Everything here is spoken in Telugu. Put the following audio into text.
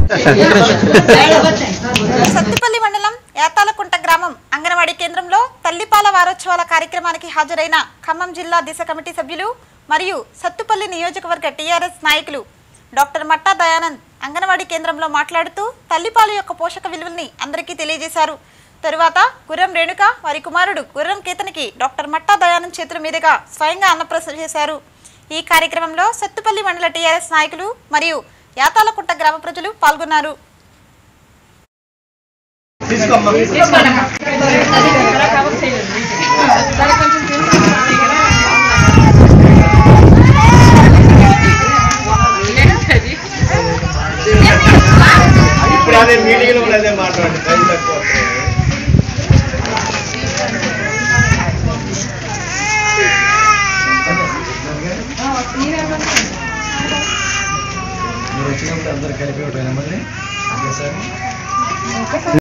సత్తుపల్లి మండలం యాతాలకుంట గ్రామం అంగన్వాడీ కేంద్రంలో తల్లిపాల వారోత్సవాల కార్యక్రమానికి హాజరైన ఖమ్మం జిల్లా దిశ కమిటీ సభ్యులు మరియు సత్తుపల్లి నియోజకవర్గ టీఆర్ఎస్ నాయకులు డాక్టర్ మట్టా దయానంద్ అంగన్వాడీ కేంద్రంలో మాట్లాడుతూ తల్లిపాలు యొక్క పోషక విలువల్ని అందరికీ తెలియజేశారు తరువాత గుర్రం రేణుక వారి కుమారుడు గుర్రం కేతనికి డాక్టర్ మట్టా దయానంద్ చేతుల మీదుగా స్వయంగా అన్నప్రసన చేశారు ఈ కార్యక్రమంలో సత్తుపల్లి మండల టీఆర్ఎస్ నాయకులు మరియు యాతాలకుంట గ్రామ ప్రజలు పాల్గొన్నారు ఇప్పుడు అదే మీటింగ్ లో అదే మాట్లాడండి టైం తక్కువ మీరు వచ్చినప్పుడు అందరు కలిపి ఉంటాయి మళ్ళీ ఒకేసారి